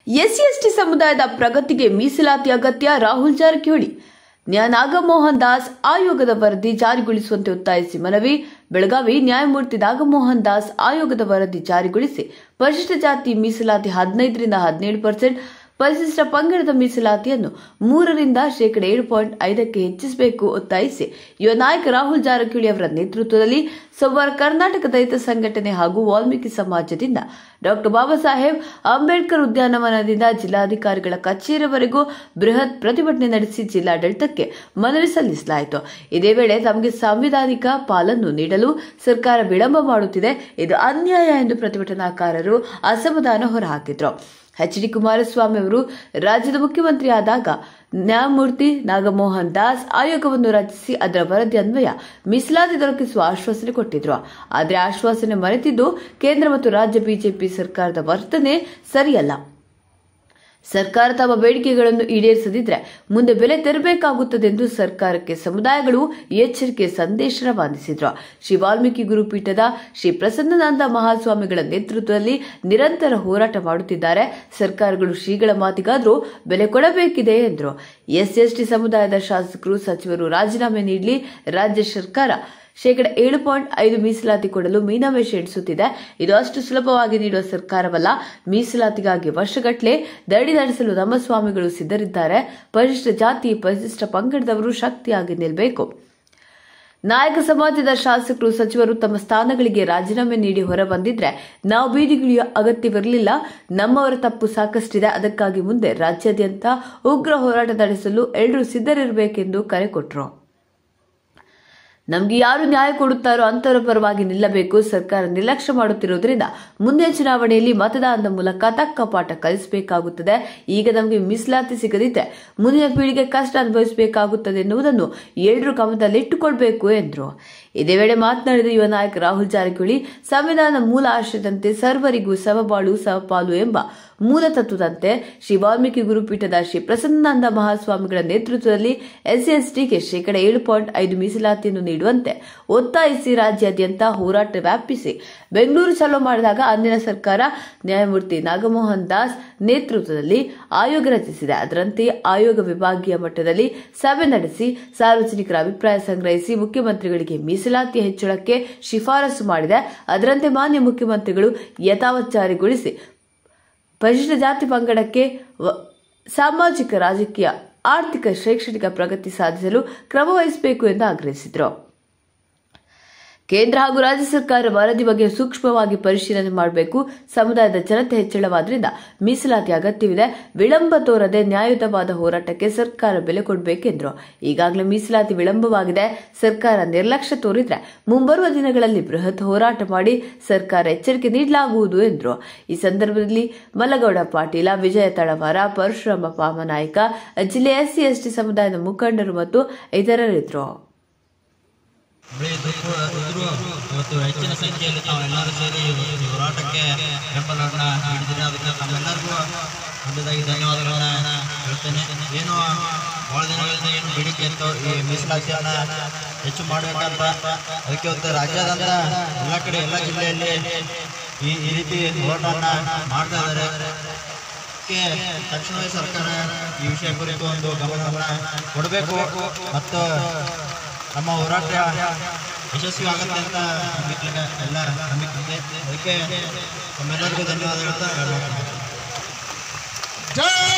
SC ST ಸಮುದಾಯದ ಪ್ರಗತಿಗೆ ಮೀಸಲಾತಿ ಅಗತ್ಯ ರಾಹುಲ್ ಜಾರಕಿಹೊಳಿ ನ್ಯಾ ನಾಗಮೋಹನ್ ದಾಸ್ ಆಯೋಗದ ವರದಿ ಜಾರಿಗೊಳಿಸುವಂತೆ ಒತ್ತಾಯಿಸಿ ಮನವಿ ಬೆಳಗಾವಿ ನ್ಯಾಯಮೂರ್ತಿ ನಾಗಮೋಹನ್ ದಾಸ್ ಆಯೋಗದ ವರದಿ ಜಾರಿಗೊಳಿಸಿ ಪರಿಶಿಷ್ಟ ಜಾತಿ ಮೀಸಲಾತಿ ಹದಿನೈದರಿಂದ ಹದಿನೇಳು ಪರ್ಸೆಂಟ್ ಪರಿಶಿಷ್ಟ ಪಂಗಡದ ಮೀಸಲಾತಿಯನ್ನು ಮೂರರಿಂದ ಶೇಕಡ ಏಳು ಪಾಯಿಂಟ್ ಐದಕ್ಕೆ ಹೆಚ್ಚಿಸಬೇಕು ಒತ್ತಾಯಿಸಿ ಯುವ ನಾಯಕ ರಾಹುಲ್ ಜಾರಕಿಹೊಳಿ ಅವರ ನೇತೃತ್ವದಲ್ಲಿ ಸೋಮವಾರ ಕರ್ನಾಟಕ ದಲಿತ ಸಂಘಟನೆ ಹಾಗೂ ವಾಲ್ಮೀಕಿ ಸಮಾಜದಿಂದ ಡಾಕ್ಟರ್ ಬಾಬಾ ಸಾಹೇಬ್ ಅಂಬೇಡ್ಕರ್ ಉದ್ಯಾನವನದಿಂದ ಜಿಲ್ಲಾಧಿಕಾರಿಗಳ ಕಚೇರಿವರೆಗೂ ಬೃಹತ್ ಪ್ರತಿಭಟನೆ ನಡೆಸಿ ಜಿಲ್ಲಾಡಳಿತಕ್ಕೆ ಮನವಿ ಸಲ್ಲಿಸಲಾಯಿತು ಇದೇ ವೇಳೆ ತಮಗೆ ಸಾಂವಿಧಾನಿಕ ಪಾಲನ್ನು ನೀಡಲು ಸರ್ಕಾರ ವಿಳಂಬ ಮಾಡುತ್ತಿದೆ ಇದು ಅನ್ಯಾಯ ಎಂದು ಪ್ರತಿಭಟನಾಕಾರರು ಅಸಮಾಧಾನ ಹೊರಹಾಕಿದ್ರು ಎಚ್ ಡಿ ಕುಮಾರಸ್ವಾಮಿ ಅವರು ರಾಜ್ಯದ ಮುಖ್ಯಮಂತ್ರಿ ಆದಾಗ ನ್ಯಾಯಮೂರ್ತಿ ನಾಗಮೋಹನ್ ದಾಸ್ ಆಯೋಗವನ್ನು ರಚಿಸಿ ಅದರ ವರದಿ ಅನ್ವಯ ಮೀಸಲಾತಿ ದೊರಕಿಸುವ ಆಶ್ವಾಸನೆ ಕೊಟ್ಟಿದ್ರು ಆದರೆ ಆಶ್ವಾಸನೆ ಮರೆತಿದ್ದು ಕೇಂದ್ರ ಮತ್ತು ರಾಜ್ಯ ಬಿಜೆಪಿ ಸರ್ಕಾರದ ವರ್ತನೆ ಸರಿಯಲ್ಲ ಸರ್ಕಾರ ತಮ್ಮ ಬೇಡಿಕೆಗಳನ್ನು ಈಡೇರಿಸದಿದ್ರೆ ಮುಂದೆ ಬೆಲೆ ತೆರಬೇಕಾಗುತ್ತದೆ ಎಂದು ಸರ್ಕಾರಕ್ಕೆ ಸಮುದಾಯಗಳು ಎಚ್ಚರಿಕೆ ಸಂದೇಶ ರವಾನಿಸಿದ್ರು ಶ್ರೀ ವಾಲ್ಮೀಕಿ ಗುರುಪೀಠದ ಶ್ರೀ ಪ್ರಸನ್ನನಂದ ಮಹಾಸ್ವಾಮಿಗಳ ನೇತೃತ್ವದಲ್ಲಿ ನಿರಂತರ ಹೋರಾಟ ಮಾಡುತ್ತಿದ್ದಾರೆ ಸರ್ಕಾರಗಳು ಶ್ರೀಗಳ ಮಾತಿಗಾದರೂ ಬೆಲೆ ಕೊಡಬೇಕಿದೆ ಎಂದರು ಎಸ್ಎಸ್ಟಿ ಸಮುದಾಯದ ಶಾಸಕರು ಸಚಿವರು ರಾಜೀನಾಮೆ ನೀಡಲಿ ರಾಜ್ಯ ಸರ್ಕಾರ ಶೇಕಡ ಏಳು ಪಾಯಿಂಟ್ ಐದು ಮೀಸಲಾತಿ ಕೊಡಲು ಮೀನಾಮೇಷ ಎಣಿಸುತ್ತಿದೆ ಇದು ಅಷ್ಟು ಸುಲಭವಾಗಿ ನೀಡುವ ಸರ್ಕಾರವಲ್ಲ ಮೀಸಲಾತಿಗಾಗಿ ವರ್ಷಗಟ್ಟಲೆ ದಡಿ ನಡೆಸಲು ನಮ್ಮ ಸ್ವಾಮಿಗಳು ಸಿದ್ಧರಿದ್ದಾರೆ ಪರಿಶಿಷ್ಟ ಜಾತಿ ಪರಿಶಿಷ್ಟ ಪಂಗಡದವರು ಶಕ್ತಿಯಾಗಿ ನಿಲ್ಲಬೇಕು ನಾಯಕ ಸಮಾಜದ ಶಾಸಕರು ಸಚಿವರು ತಮ್ಮ ಸ್ಥಾನಗಳಿಗೆ ರಾಜೀನಾಮೆ ನೀಡಿ ಹೊರಬಂದಿದ್ರೆ ನಾವು ಬೀದಿಗಿಳಿಯುವ ಅಗತ್ಯವಿರಲಿಲ್ಲ ನಮ್ಮವರ ತಪ್ಪು ಸಾಕಷ್ಟಿದೆ ಅದಕ್ಕಾಗಿ ಮುಂದೆ ರಾಜ್ಯಾದ್ಯಂತ ಉಗ್ರ ಹೋರಾಟ ನಡೆಸಲು ಎಲ್ಲರೂ ಸಿದ್ಧರಿರಬೇಕೆಂದು ಕರೆ ಕೊಟ್ಟರು ನಮಗೆ ಯಾರು ನ್ಯಾಯ ಕೊಡುತ್ತಾರೋ ಅಂತವರ ಪರವಾಗಿ ನಿಲ್ಲಬೇಕು ಸರ್ಕಾರ ನಿರ್ಲಕ್ಷ್ಯ ಮಾಡುತ್ತಿರುವುದರಿಂದ ಮುಂದಿನ ಚುನಾವಣೆಯಲ್ಲಿ ಮತದಾನದ ಮೂಲಕ ತಕ್ಕ ಪಾಠ ಕಲಿಸಬೇಕಾಗುತ್ತದೆ ಈಗ ನಮಗೆ ಮೀಸಲಾತಿ ಸಿಗದಿದ್ದರೆ ಮುಂದಿನ ಪೀಳಿಗೆ ಕಷ್ಟ ಅನುಭವಿಸಬೇಕಾಗುತ್ತದೆ ಎನ್ನುವುದನ್ನು ಎಲ್ಲರೂ ಗಮನದಲ್ಲಿಟ್ಟುಕೊಳ್ಬೇಕು ಎಂದರು ಇದೇ ವೇಳೆ ಮಾತನಾಡಿದ ಯುವ ನಾಯಕ ರಾಹುಲ್ ಜಾರಕಿಹೊಳಿ ಸಂವಿಧಾನದ ಮೂಲ ಆಶಯದಂತೆ ಸರ್ವರಿಗೂ ಸಮಬಾಳು ಸಮಪಾಲು ಎಂಬ ಮೂಲ ತತ್ವದಂತೆ ಶ್ರೀ ವಾಲ್ಮೀಕಿ ಗುರುಪೀಠದ ಶ್ರೀ ಪ್ರಸನ್ನಾನಂದ ಮಹಾಸ್ವಾಮಿಗಳ ನೇತೃತ್ವದಲ್ಲಿ ಎಸ್ಸಿ ಎಸ್ಟಿಗೆ ಶೇಕಡ ಏಳು ಪಾಯಿಂಟ್ ಐದು ಮೀಸಲಾತಿಯನ್ನು ನೀಡುವಂತೆ ಒತ್ತಾಯಿಸಿ ರಾಜ್ಯಾದ್ಯಂತ ಹೋರಾಟ ವ್ಯಾಪಿಸಿ ಬೆಂಗಳೂರು ಚಲೋ ಮಾಡಿದಾಗ ಅಂದಿನ ಸರ್ಕಾರ ನ್ಯಾಯಮೂರ್ತಿ ನಾಗಮೋಹನ್ ದಾಸ್ ನೇತೃತ್ವದಲ್ಲಿ ಆಯೋಗ ರಚಿಸಿದೆ ಅದರಂತೆ ಆಯೋಗ ವಿಭಾಗೀಯ ಮಟ್ಟದಲ್ಲಿ ಸಭೆ ನಡೆಸಿ ಸಾರ್ವಜನಿಕರ ಅಭಿಪ್ರಾಯ ಸಂಗ್ರಹಿಸಿ ಮುಖ್ಯಮಂತ್ರಿಗಳಿಗೆ ಮೀಸಲಾತಿ ಹೆಚ್ಚಳಕ್ಕೆ ಶಿಫಾರಸು ಮಾಡಿದೆ ಅದರಂತೆ ಮಾನ್ಯ ಮುಖ್ಯಮಂತ್ರಿಗಳು ಯಥಾವತ್ ಜಾರಿಗೊಳಿಸಿ ಪರಿಶಿಷ್ಟ ಜಾತಿ ಪಂಗಡಕ್ಕೆ ವ- ಸಾಮಾಜಿಕ ರಾಜಕೀಯ ಆರ್ಥಿಕ ಶೈಕ್ಷಣಿಕ ಪ್ರಗತಿ ಸಾಧಿಸಲು ಕ್ರಮ ವಹಿಸಬೇಕು ಎಂದು ಆಗ್ರಹಿಸಿದರು ಕೇಂದ್ರ ಹಾಗೂ ರಾಜ್ಯ ಸರ್ಕಾರ ವರದಿ ಬಗ್ಗೆ ಸೂಕ್ಷ್ಮವಾಗಿ ಪರಿಶೀಲನೆ ಮಾಡಬೇಕು ಸಮುದಾಯದ ಜನತೆ ಹೆಚ್ಚಳವಾದ್ರಿಂದ ಮೀಸಲಾತಿ ಅಗತ್ಯವಿದೆ ವಿಳಂಬ ತೋರದೆ ನ್ಯಾಯಯುತವಾದ ಹೋರಾಟಕ್ಕೆ ಸರ್ಕಾರ ಬೆಲೆ ಕೊಡಬೇಕೆಂದರು ಈಗಾಗಲೇ ಮೀಸಲಾತಿ ವಿಳಂಬವಾಗಿದೆ ಸರ್ಕಾರ ನಿರ್ಲಕ್ಷ್ಯ ತೋರಿದ್ರೆ ಮುಂಬರುವ ದಿನಗಳಲ್ಲಿ ಬೃಹತ್ ಹೋರಾಟ ಮಾಡಿ ಸರ್ಕಾರ ಎಚ್ಚರಿಕೆ ನೀಡಲಾಗುವುದು ಎಂದರು ಈ ಸಂದರ್ಭದಲ್ಲಿ ಮಲ್ಲಗೌಡ ಪಾಟೀಲ ವಿಜಯ ತಳವಾರ ಪರಶುರಾಮ ಪಾಮನಾಯ್ಕ ಜಿಲ್ಲೆಯ ಎಸ್ಸಿ ಎಸ್ಟಿ ಸಮುದಾಯದ ಮುಖಂಡರು ಮತ್ತು ಇತರರಿದ್ದರು ಬೆಳೆ ದುಃಖ ಇದ್ರು ಇವತ್ತು ಹೆಚ್ಚಿನ ಸಂಖ್ಯೆಯಲ್ಲಿ ತಾವೆಲ್ಲರೂ ಸೇರಿ ಈ ಹೋರಾಟಕ್ಕೆ ಬೆಂಬಲವನ್ನು ನೀಡಿದ್ದೀರಿ ಅದಕ್ಕೆ ತಮ್ಮೆಲ್ಲರಿಗೂ ದೊಡ್ಡದಾಗಿ ಧನ್ಯವಾದಗಳನ್ನ ಹೇಳ್ತೇನೆ ಏನು ಭಾಳ ದಿನಗಳಿಂದ ಏನು ಬೇಡಿಕೆ ಇತ್ತು ಈ ಮೀಸಲಾತಿಯನ್ನು ಹೆಚ್ಚು ಮಾಡಬೇಕಂತ ಅದಕ್ಕೆ ಇವತ್ತು ರಾಜ್ಯಾದ್ಯಂತ ಎಲ್ಲ ಕಡೆ ಎಲ್ಲ ಜಿಲ್ಲೆಯಲ್ಲಿ ಈ ಈ ರೀತಿ ಹೋರಾಟವನ್ನು ಮಾಡ್ತಾ ಇದ್ದಾರೆ ಅದಕ್ಕೆ ತಕ್ಷಣವೇ ಸರ್ಕಾರ ಈ ವಿಷಯ ಕುರಿತು ಒಂದು ಗಮನವನ್ನು ಕೊಡಬೇಕು ಮತ್ತು ನಮ್ಮ ಹೋರಾಟ ಯಶಸ್ವಿ ಆಗುತ್ತೆ ಅಂತ ನಂಬಿಕೆ ಎಲ್ಲ ನಂಬಿಕೆ ಇದೆ ಅದಕ್ಕೆ ನಮ್ಮೆಲ್ಲರಿಗೂ ಧನ್ಯವಾದ ಹೇಳ್ತಾ ಹೇಳ್ಬೇಕು ಜೈ